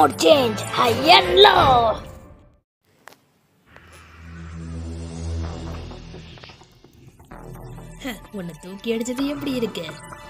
mode change, high and low. உன்னை தூக்கி அடிச்சது எப்படி இருக்கு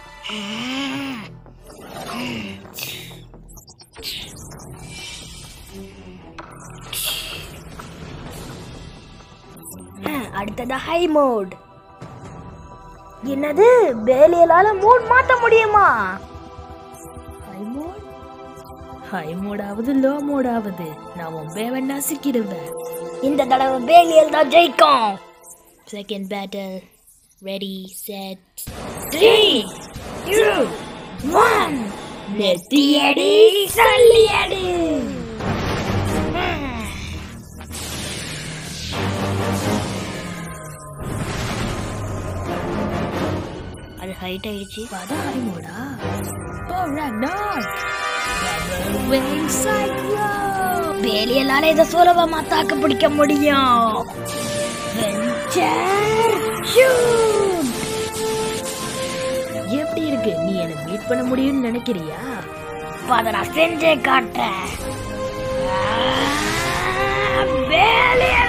அடுத்தது ஹை மோட் என்னது வேலையிலால மூட் மாத்த முடியுமா ஹை மோட் ஹை மோடாவது லோ மோடாவது நான் உன் பேவன் நசுக்கிடுவேன் இந்த தடவை வேலியல் தான் ஜெயிக்கும் second battle ready set three two one நெத்தியடி சல்லியடி அது ஹைட் ஆயிடுச்சு அதான் ஹை மோடா போ ராக்னார் டபுள் விங் சைக்ளோ வேலியலால இதை சுலபமா தாக்கு பிடிக்க முடியும் வெஞ்சர் ஷூட் எப்படி இருக்கு நீ என்ன மீட் பண்ண முடியும்னு நினைக்கிறியா அதை நான் செஞ்சே காட்டுறேன் வேலையல்ல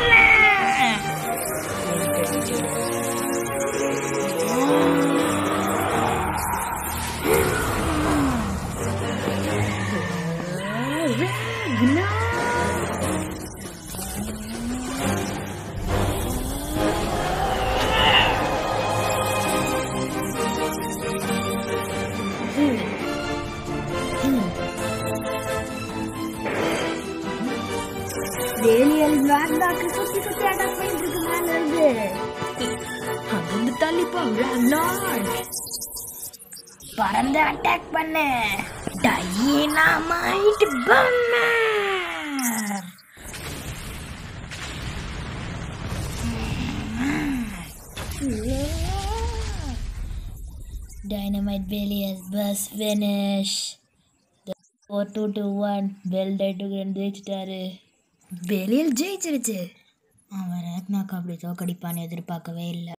வேலியல் வேண்டாக்கு சுத்தி சுத்தி அட்டாக் பண்ணிட்டு இருக்கு மேல இருந்து அங்கிருந்து தள்ளிப்போ ராக்னார் பறந்து அட்டாக் பண்ணு dynamite bomber Dynamite Bellius bus finish. Four two two one பெல் டைட்டு ஜெயிச்சிட்டாரு பெலியல் ஜெயிச்சிருச்சு அவன் ரத்னாக்கு அப்படி தோக்கடிப்பான்னு எதிர்பார்க்கவே இல்லை